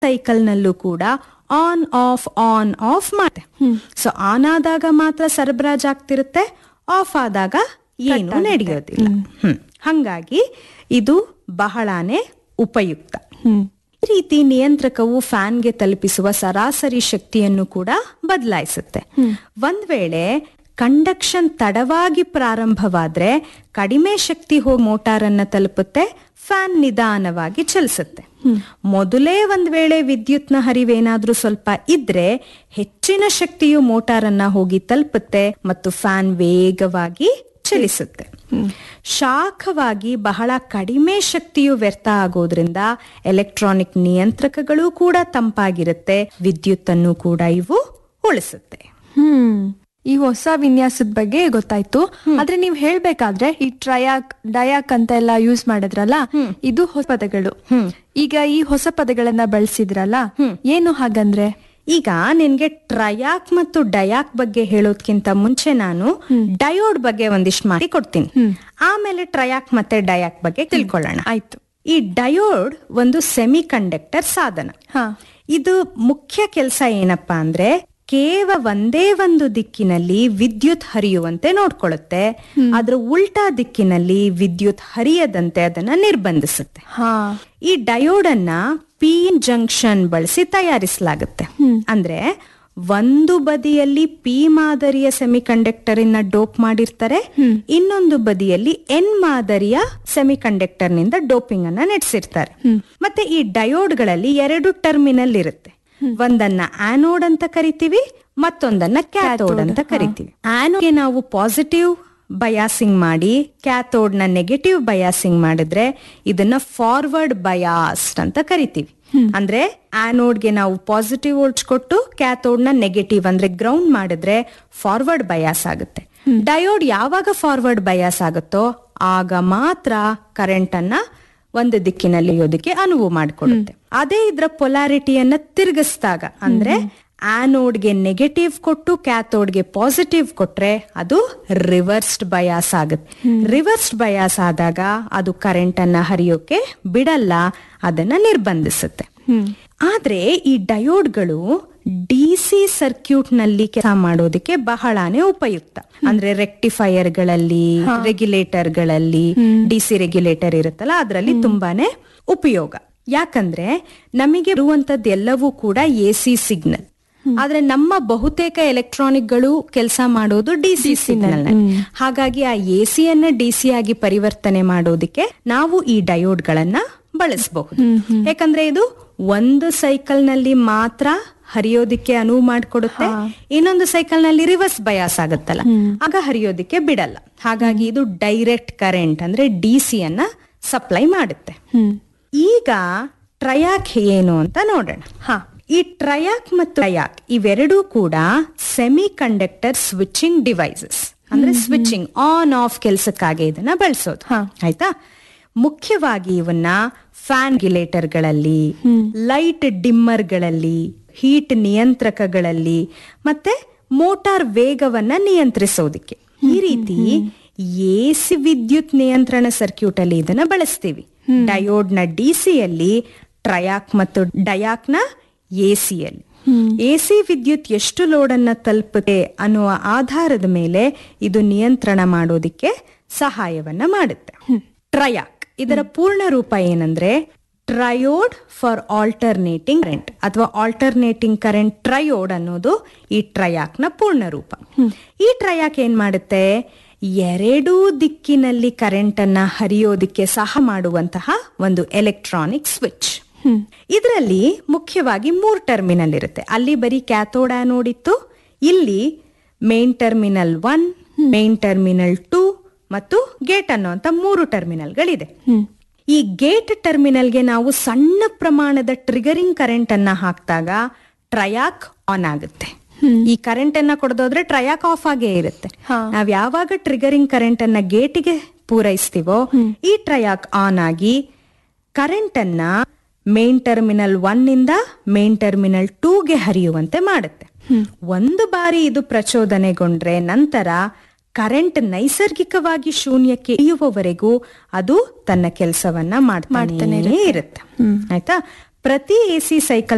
ಸೈಕಲ್ನಲ್ಲೂ ಕೂಡ on off on off ಮಾಡುತ್ತೆ so on ಆದಾಗ ಮಾತ್ರ ಸರಬರಾಜ್ ಆಗ್ತಿರುತ್ತೆ ಆಫ್ ಆದಾಗ ಏನು ನಡೆಯೋದಿಲ್ಲ ಹ್ಮ್ ಹಂಗಾಗಿ ಇದು ಬಹಳಾನೇ ಉಪಯುಕ್ತ ಹ್ಮ್ ಈ ರೀತಿ ನಿಯಂತ್ರಕವು ಫ್ಯಾನ್ಗೆ ತಲುಪಿಸುವ ಸರಾಸರಿ ಶಕ್ತಿಯನ್ನು ಕೂಡ ಬದಲಾಯಿಸುತ್ತೆ ಒಂದ್ ವೇಳೆ ಕಂಡಕ್ಷನ್ ತಡವಾಗಿ ಪ್ರಾರಂಭವಾದ್ರೆ ಕಡಿಮೆ ಶಕ್ತಿ ಹೋಗಿ ಮೋಟಾರ್ ಅನ್ನ ತಲುಪುತ್ತೆ ಫ್ಯಾನ್ ನಿಧಾನವಾಗಿ ಚಲಿಸುತ್ತೆ ಮೊದಲೇ ಒಂದ್ ವೇಳೆ ವಿದ್ಯುತ್ನ ಹರಿವೇನಾದ್ರೂ ಸ್ವಲ್ಪ ಇದ್ರೆ ಹೆಚ್ಚಿನ ಶಕ್ತಿಯು ಮೋಟಾರ್ ಅನ್ನ ಹೋಗಿ ತಲುಪುತ್ತೆ ಮತ್ತು ಫ್ಯಾನ್ ವೇಗವಾಗಿ ಚಲಿಸುತ್ತೆ ಶಾಖವಾಗಿ ಬಹಳ ಕಡಿಮೆ ಶಕ್ತಿಯು ವ್ಯರ್ಥ ಆಗೋದ್ರಿಂದ ಎಲೆಕ್ಟ್ರಾನಿಕ್ ನಿಯಂತ್ರಕಗಳು ಕೂಡ ತಂಪಾಗಿರುತ್ತೆ ವಿದ್ಯುತ್ತನ್ನು ಕೂಡ ಇವು ಉಳಿಸುತ್ತೆ ಹ್ಮ್ ಈ ಹೊಸ ವಿನ್ಯಾಸದ ಬಗ್ಗೆ ಗೊತ್ತಾಯ್ತು ಆದ್ರೆ ನೀವ್ ಹೇಳ್ಬೇಕಾದ್ರೆ ಈ ಟ್ರಯಾಕ್ ಡಯಾಕ್ ಅಂತ ಎಲ್ಲ ಯೂಸ್ ಮಾಡಿದ್ರಲ್ಲ ಇದು ಹೊಸ ಪದಗಳು ಈಗ ಈ ಹೊಸ ಪದಗಳನ್ನ ಬಳಸಿದ್ರಲ್ಲ ಏನು ಹಾಗಂದ್ರೆ ಈಗ ನಿನ್ಗೆ ಟ್ರಯಾಕ್ ಮತ್ತು ಡಯಾಕ್ ಬಗ್ಗೆ ಹೇಳೋದ್ಕಿಂತ ಮುಂಚೆ ನಾನು ಡಯೋಡ್ ಬಗ್ಗೆ ಒಂದಿಷ್ಟು ಮಾಹಿತಿ ಕೊಡ್ತೀನಿ ಆಮೇಲೆ ಟ್ರಯಾಕ್ ಮತ್ತೆ ಡಯಾಕ್ ಬಗ್ಗೆ ತಿಳ್ಕೊಳ್ಳೋಣ ಆಯ್ತು ಈ ಡಯೋಡ್ ಒಂದು ಸೆಮಿ ಕಂಡಕ್ಟರ್ ಸಾಧನ ಹಾ ಇದು ಮುಖ್ಯ ಕೆಲಸ ಏನಪ್ಪಾ ಅಂದ್ರೆ ಕೇವಲ ಒಂದೇ ಒಂದು ದಿಕ್ಕಿನಲ್ಲಿ ವಿದ್ಯುತ್ ಹರಿಯುವಂತೆ ನೋಡ್ಕೊಳ್ಳುತ್ತೆ ಅದ್ರ ಉಲ್ಟಾ ದಿಕ್ಕಿನಲ್ಲಿ ವಿದ್ಯುತ್ ಹರಿಯದಂತೆ ಅದನ್ನ ನಿರ್ಬಂಧಿಸುತ್ತೆ ಹಾ ಈ ಡಯೋಡ್ ಅನ್ನ ಪಿ ಜಂಕ್ಷನ್ ಬಳಸಿ ತಯಾರಿಸಲಾಗುತ್ತೆ ಅಂದ್ರೆ ಒಂದು ಬದಿಯಲ್ಲಿ ಪಿ ಮಾದರಿಯ ಸೆಮಿ ಕಂಡಕ್ಟರ್ ಇನ್ನ ಡೋಪ್ ಮಾಡಿರ್ತಾರೆ ಇನ್ನೊಂದು ಬದಿಯಲ್ಲಿ ಎನ್ ಮಾದರಿಯ ಸೆಮಿ ಕಂಡಕ್ಟರ್ ನಿಂದ ಡೋಪಿಂಗ್ ಅನ್ನ ನಡೆಸಿರ್ತಾರೆ ಮತ್ತೆ ಈ ಡಯೋಡ್ಗಳಲ್ಲಿ ಎರಡು ಟರ್ಮಿನಲ್ ಇರುತ್ತೆ ಒಂದನ್ನ ಆನೋಡ್ ಅಂತ ಕರಿತೀವಿ ಮತ್ತೊಂದನ್ನ ಕ್ಯಾಥೋಡ್ ಅಂತ ಕರಿತೀವಿ ಆನೋಡ್ಗೆ ನಾವು ಪಾಸಿಟಿವ್ ಬಯಾಸಿಂಗ್ ಮಾಡಿ ಕ್ಯಾಥೋಡ್ ನ ನೆಗೆಟಿವ್ ಬಯಾಸಿಂಗ್ ಮಾಡಿದ್ರೆ ಇದನ್ನ ಫಾರ್ವರ್ಡ್ ಬಯಾಸ್ಡ್ ಅಂತ ಕರಿತೀವಿ ಅಂದ್ರೆ ಆನೋಡ್ಗೆ ನಾವು ಪಾಸಿಟಿವ್ ವೋಲ್ಟ್ಸ್ ಕೊಟ್ಟು ಕ್ಯಾಥೋಡ್ ನ ನೆಗೆಟಿವ್ ಅಂದ್ರೆ ಗ್ರೌಂಡ್ ಮಾಡಿದ್ರೆ ಫಾರ್ವರ್ಡ್ ಬಯಾಸ್ ಆಗುತ್ತೆ ಡಯೋಡ್ ಯಾವಾಗ ಫಾರ್ವರ್ಡ್ ಬಯಾಸ್ ಆಗುತ್ತೋ ಆಗ ಮಾತ್ರ ಕರೆಂಟ್ ಅನ್ನ ಒಂದು ದಿಕ್ಕಿನಲ್ಲಿ ಒಯ್ಯೋದಕ್ಕೆ ಅನುವು ಮಾಡಿಕೊಡುತ್ತೆ ಅದೇ ಇದ್ರ ಪೊಲಾರಿಟಿಯನ್ನ ತಿರುಗಿಸಿದಾಗ ಅಂದ್ರೆ ಆನೋಡ್ಗೆ ನೆಗೆಟಿವ್ ಕೊಟ್ಟು ಕ್ಯಾಥೋಡ್ಗೆ ಪಾಸಿಟಿವ್ ಕೊಟ್ರೆ ಅದು ರಿವರ್ಸ್ಡ್ ಬಯಾಸ್ ಆಗುತ್ತೆ ರಿವರ್ಸ್ಡ್ ಬಯಾಸ್ ಆದಾಗ ಅದು ಕರೆಂಟ್ ಅನ್ನ ಹರಿಯೋಕೆ ಬಿಡಲ್ಲ ಅದನ್ನ ನಿರ್ಬಂಧಿಸುತ್ತೆ ಆದ್ರೆ ಈ ಡಯೋಡ್ಗಳು ಡಿ ಸಿ ಸರ್ಕ್ಯೂಟ್ ನಲ್ಲಿ ಕೆಲಸ ಮಾಡೋದಕ್ಕೆ ಬಹಳಾನೇ ಉಪಯುಕ್ತ ಅಂದ್ರೆ ರೆಕ್ಟಿಫೈಯರ್ ಗಳಲ್ಲಿ ರೆಗ್ಯುಲೇಟರ್ ಗಳಲ್ಲಿ ಡಿ ಸಿ ರೆಗ್ಯುಲೇಟರ್ ಇರುತ್ತಲ್ಲ ಅದರಲ್ಲಿ ತುಂಬಾನೇ ಉಪಯೋಗ ಯಾಕಂದ್ರೆ ನಮಗೆ ಇರುವಂತದ್ದು ಎಲ್ಲವೂ ಕೂಡ ಎ ಸಿ ಸಿಗ್ನಲ್ ಆದ್ರೆ ನಮ್ಮ ಬಹುತೇಕ ಎಲೆಕ್ಟ್ರಾನಿಕ್ಗಳು ಕೆಲಸ ಮಾಡೋದು ಡಿ ಸಿ ಸಿಗ್ನಲ್ ಹಾಗಾಗಿ ಆ ಎ ಸಿಯನ್ನ ಡಿ ಸಿ ಆಗಿ ಪರಿವರ್ತನೆ ಮಾಡೋದಕ್ಕೆ ನಾವು ಈ ಡಯೋಡ್ಗಳನ್ನ ಬಳಸಬಹುದು ಯಾಕಂದ್ರೆ ಇದು ಒಂದು ಸೈಕಲ್ ನಲ್ಲಿ ಮಾತ್ರ ಹರಿಯೋದಿಕ್ಕೆ ಅನುವು ಮಾಡಿಕೊಡುತ್ತೆ ಇನ್ನೊಂದು ಸೈಕಲ್ ನಲ್ಲಿ ರಿವರ್ಸ್ ಬಯಾಸ್ ಆಗುತ್ತಲ್ಲ ಆಗ ಹರಿಯೋದಿಕ್ಕೆ ಬಿಡಲ್ಲ ಹಾಗಾಗಿ ಇದು ಡೈರೆಕ್ಟ್ ಕರೆಂಟ್ ಅಂದ್ರೆ ಡಿ ಸಿ ಅನ್ನ ಸಪ್ಲೈ ಮಾಡುತ್ತೆ ಹ್ಮ್ ಈಗ ಟ್ರಯಾಕ್ ಏನು ಅಂತ ನೋಡೋಣ ಹಾ ಈ ಟ್ರಯಾಕ್ ಮತ್ತು ಟ್ರಯಾಕ್ ಇವೆರಡೂ ಕೂಡ ಸೆಮಿ ಕಂಡಕ್ಟರ್ ಸ್ವಿಚಿಂಗ್ ಡಿವೈಸಸ್ ಅಂದ್ರೆ ಸ್ವಿಚಿಂಗ್ ಆನ್ ಆಫ್ ಕೆಲಸಕ್ಕಾಗಿ ಇದನ್ನ ಬಳಸೋದು ಹಾ. ಆಯ್ತಾ ಮುಖ್ಯವಾಗಿ ಇವನ್ನ ಫ್ಯಾನ್ ಗಳಲ್ಲಿ ಲೈಟ್ ಡಿಮ್ಮರ್ಗಳಲ್ಲಿ ಹೀಟ್ ನಿಯಂತ್ರಕಗಳಲ್ಲಿ ಮತ್ತೆ ಮೋಟಾರ್ ವೇಗವನ್ನ ನಿಯಂತ್ರಿಸೋದಿಕ್ಕೆ ಈ ರೀತಿ ಎಸಿ ವಿದ್ಯುತ್ ನಿಯಂತ್ರಣ ಸರ್ಕ್ಯೂಟ್ ಅಲ್ಲಿ ಇದನ್ನ ಬಳಸ್ತೀವಿ ಡಯೋಡ್ ನ ಡಿಸಿಯಲ್ಲಿ ಟ್ರಯಾಕ್ ಮತ್ತು ಡಯಾಕ್ ನ ಎಸಿಯಲ್ಲಿ ಎಸಿ ವಿದ್ಯುತ್ ಎಷ್ಟು ಲೋಡ್ ಅನ್ನ ತಲುಪುತ್ತೆ ಅನ್ನುವ ಆಧಾರದ ಮೇಲೆ ಇದು ನಿಯಂತ್ರಣ ಮಾಡೋದಿಕ್ಕೆ ಸಹಾಯವನ್ನ ಮಾಡುತ್ತೆ ಟ್ರಯಾಕ್ ಇದರ ಪೂರ್ಣ ರೂಪ ಏನಂದ್ರೆ ಟ್ರಯೋಡ್ ಫಾರ್ ಆಲ್ಟರ್ನೇಟಿಂಗ್ ಕರೆಂಟ್ ಅಥವಾ ಆಲ್ಟರ್ನೇಟಿಂಗ್ ಕರೆಂಟ್ ಟ್ರಯೋಡ್ ಅನ್ನೋದು ಈ ಟ್ರಯಾಕ್ ನ ಪೂರ್ಣ ರೂಪ ಈ ಟ್ರಯಾಕ್ ಏನ್ ಮಾಡುತ್ತೆ ಎರಡೂ ದಿಕ್ಕಿನಲ್ಲಿ ಕರೆಂಟ್ ಅನ್ನ ಹರಿಯೋದಿಕ್ಕೆ ಸಹ ಮಾಡುವಂತಹ ಒಂದು ಎಲೆಕ್ಟ್ರಾನಿಕ್ ಸ್ವಿಚ್ ಇದರಲ್ಲಿ ಮುಖ್ಯವಾಗಿ ಮೂರ್ ಟರ್ಮಿನಲ್ ಇರುತ್ತೆ ಅಲ್ಲಿ ಬರೀ ಕ್ಯಾಥೋಡ್ ಆನೋಡ್ ಇತ್ತು ಇಲ್ಲಿ main terminal one main terminal two ಮತ್ತು ಗೇಟ್ ಅನ್ನುವಂತ ಮೂರು ಟರ್ಮಿನಲ್ಗಳಿದೆ ಈ ಗೇಟ್ ಟರ್ಮಿನಲ್ಗೆ ನಾವು ಸಣ್ಣ ಪ್ರಮಾಣದ ಟ್ರಿಗರಿಂಗ್ ಕರೆಂಟ್ ಅನ್ನ ಹಾಕಿದಾಗ ಟ್ರಯಾಕ್ ಆನ್ ಆಗುತ್ತೆ ಈ ಕರೆಂಟ್ ಅನ್ನ ಕೊಡದೋದ್ರೆ ಟ್ರಯಾಕ್ ಆಫ್ ಆಗೇ ಇರುತ್ತೆ ನಾವ್ ಯಾವಾಗ ಟ್ರಿಗರಿಂಗ್ ಕರೆಂಟ್ ಅನ್ನ ಗೇಟಿಗೆ ಪೂರೈಸ್ತೀವೋ ಈ ಟ್ರಯಾಕ್ ಆನ್ ಆಗಿ ಕರೆಂಟ್ ಅನ್ನ ಮೇನ್ ಟರ್ಮಿನಲ್ ಒನ್ ಇಂದ ಮೇನ್ ಟರ್ಮಿನಲ್ ಟೂಗೆ ಹರಿಯುವಂತೆ ಮಾಡುತ್ತೆ ಒಂದು ಬಾರಿ ಇದು ಪ್ರಚೋದನೆಗೊಂಡ್ರೆ ನಂತರ ಕರೆಂಟ್ ನೈಸರ್ಗಿಕವಾಗಿ ಶೂನ್ಯಕ್ಕೆ ಇಳಿಯುವವರೆಗೂ ಅದು ತನ್ನ ಕೆಲಸವನ್ನ ಮಾಡ್ತಾನೆ ಇರುತ್ತೆ ಆಯ್ತಾ ಪ್ರತಿ ಎಸಿ ಸೈಕಲ್